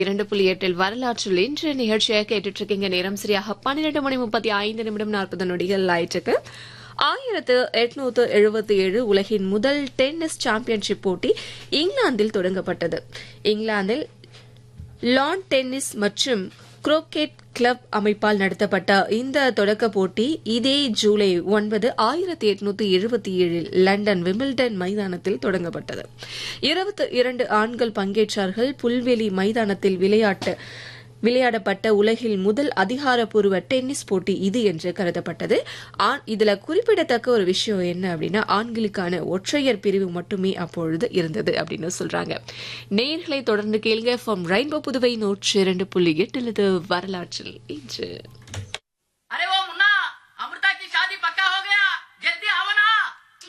இரண்டு புள்ளி எட்டில் வரலாற்றில் இன்று நிகழ்ச்சியாக கேட்டுட்டு இருக்கீங்க நேரம் சரியாக பன்னிரண்டு மணி முப்பத்தி ஐந்து நிமிடம் நாற்பது நொடிகள் ஆயிற்றுக்கு ஆயிரத்து எட்நூத்து எழுபத்தி ஏழு உலகின் முதல் டென்னிஸ் சாம்பியன்ஷிப் போட்டி இங்கிலாந்தில் தொடங்கப்பட்டது இங்கிலாந்தில் லான் டென்னிஸ் மற்றும் குரோக்கெட் கிளப் அமைப்பால் நடத்தப்பட்ட இந்த தொடக்க போட்டி இதே ஜூலை ஒன்பது ஆயிரத்தி எட்நூத்தி எழுபத்தி ஏழில் லண்டன் விம்பிள்டன் மைதானத்தில் தொடங்கப்பட்டது இருபத்தி இரண்டு ஆண்கள் பங்கேற்றார்கள் புல்வெளி மைதானத்தில் விளையாட்டு விளையாடப்பட்ட உலகில் முதல் அதிகாரப்பூர்வ டென்னிஸ் போட்டி இது என்று கருதப்பட்டது ஆண் இதுல குறிப்பிடத்தக்க ஒரு விஷயம் என்ன அப்படின்னா ஆண்களுக்கான ஒற்றையர் பிரிவு மட்டுமே அப்பொழுது இருந்தது அப்படின்னு சொல்றாங்க நேர்களை தொடர்ந்து கேளுங்க ஃப்ரம் ரெயின்போ புதுவை நூற்றி இரண்டு புள்ளி எட்டுலது வரலாற்றில் இன்று